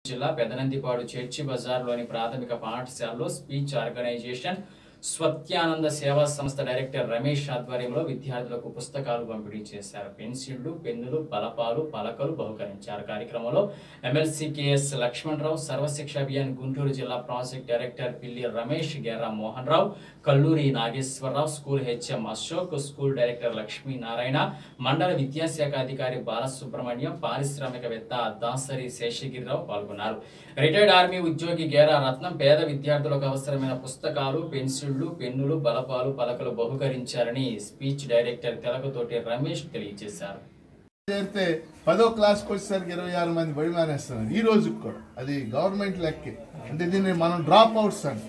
జిల్లా పెదనందిపాడు చర్చి బజార్లోని ప్రాథమిక పాఠశాలలో స్పీచ్ ఆర్గనైజేషన్ స్వత్యానంద సేవా సంస్థ డైరెక్టర్ రమేష్ ఆధ్వర్యంలో విద్యార్థులకు పుస్తకాలు పంపిణీ చేశారు పెన్సిళ్లు పెన్నులు బలపాలు పలకలు బహుకరించారు కార్యక్రమంలో ఎమ్మెల్సీ కెఎస్ లక్ష్మణరావు సర్వశిక్ష అభియాన్ గుంటూరు జిల్లా project director Pilli Ramesh Gerra Mohan Rao Kalluri Nageswararao school HM Ashok school director Lakshminarayana మండల విద్యాశాఖ అధికారి బాలసుబ్రహ్మణ్యం పారిశ్రామికవేత్త దాసరి శేషగిరిరావు పాల్గొన్నారు రిటైర్డ్ ఆర్మీ ఉద్యోగి గేరా రత్నం పేద విద్యార్థులకు అవసరమైన పుస్తకాలు పెన్సిళ్లు పెన్నులు బలపాలు పలకలు బహుకరించారని స్పీచ్ డైరెక్టర్ తెలకతోటి రమేష్ తెలియజేశారు చేరితే పదో క్లాస్కి వచ్చేసరికి ఇరవై ఆరు మంది బడి మానేస్తున్నారు ఈ రోజుకి కూడా అది గవర్నమెంట్ లెక్కే అంటే దీన్ని మనం డ్రాప్ అవుట్స్ అంట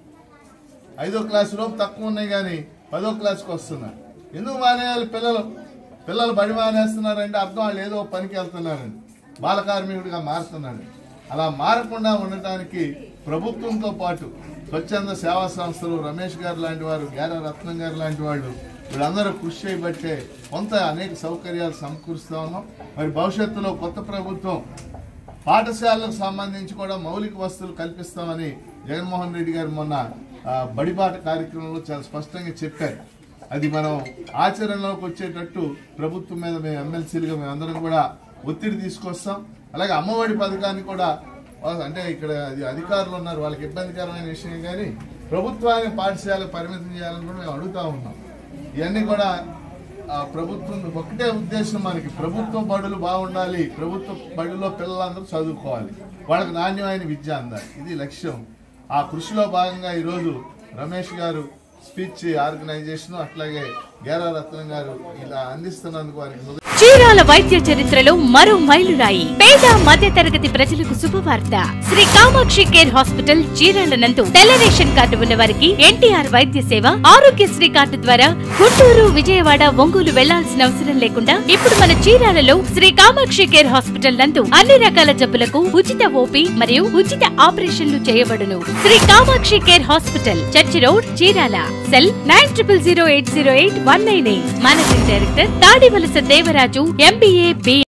ఐదో క్లాస్ లోపు తక్కువ ఉన్నాయి కానీ పదో క్లాస్కి వస్తున్నారు ఎందుకు మానేయాలి పిల్లలు పిల్లలు బడి మానేస్తున్నారంటే అర్థం వాళ్ళు ఏదో పనికి వెళ్తున్నారండి బాల కార్మికుడిగా మారుతున్నాడు అలా మారకుండా ఉండటానికి ప్రభుత్వంతో పాటు స్వచ్ఛంద సేవా సంస్థలు రమేష్ గారు లాంటి వారు గేర రత్నం గారు లాంటి వాళ్ళు వీళ్ళందరూ కృషి చేయబట్టే కొంత అనేక సౌకర్యాలు సమకూరుస్తా ఉన్నాం మరి భవిష్యత్తులో కొత్త ప్రభుత్వం పాఠశాలకు సంబంధించి కూడా మౌలిక వస్తువులు కల్పిస్తామని జగన్మోహన్ రెడ్డి గారు మొన్న ఆ, బడిబాట కార్యక్రమంలో చాలా స్పష్టంగా చెప్పారు అది మనం ఆచరణలోకి వచ్చేటట్టు ప్రభుత్వం మీద మేము ఎమ్మెల్సీలుగా మేము అందరం కూడా ఒత్తిడి తీసుకొస్తాం అలాగే అమ్మఒడి పథకాన్ని కూడా వా- అంటే ఇక్కడ అది అధికారులు ఉన్నారు వాళ్ళకి ఇబ్బందికరమైన విషయం కానీ ప్రభుత్వాన్ని పాఠశాలకు పరిమితం చేయాలని కూడా మేము అడుగుతా ఉన్నాం ఇవన్నీ కూడా ఆ ప్రభుత్వం ఒకటే ఉద్దేశం మనకి ప్రభుత్వ బడులు బాగుండాలి ప్రభుత్వ బడుల్లో పిల్లలందరూ చదువుకోవాలి వాళ్ళకి నాణ్యమైన విద్య అందాలి ఇది లక్ష్యం ఆ కృషిలో భాగంగా ఈరోజు రమేష్ గారు స్పీచ్ ఆర్గనైజేషన్ అట్లాగే గేరా రత్నం గారు ఇలా అందిస్తున్నందుకు వారికి హృదయ- చీరాల వైద్య చరిత్రలో మరో మైలురాయి పేద మధ్య తరగతి ప్రజలకు శుభవార్త శ్రీ కామాక్షి కేర్ హాస్పిటల్ చీరాల నందు తెల్ల రేషన్ కార్డు ఉన్న వారికి ఎన్టీఆర్ వైద్య సేవ ఆరోగ్యశ్రీ కార్డు ద్వారా గుంటూరు విజయవాడ ఒంగోలు వెళ్లాల్సిన అవసరం లేకుండా ఇప్పుడు మన చీరాలలో శ్రీ కామాక్షి కేర్ హాస్పిటల్ నందు అన్ని రకాల జబ్బులకు ఉచిత ఓపీ మరియు ఉచిత ఆపరేషన్లు చేయబడును Shri Kamakshi care hospital church road Chirala cell nine triple zero eight zero eight one nine eight managing director Tadivalasa Devaraju MBA B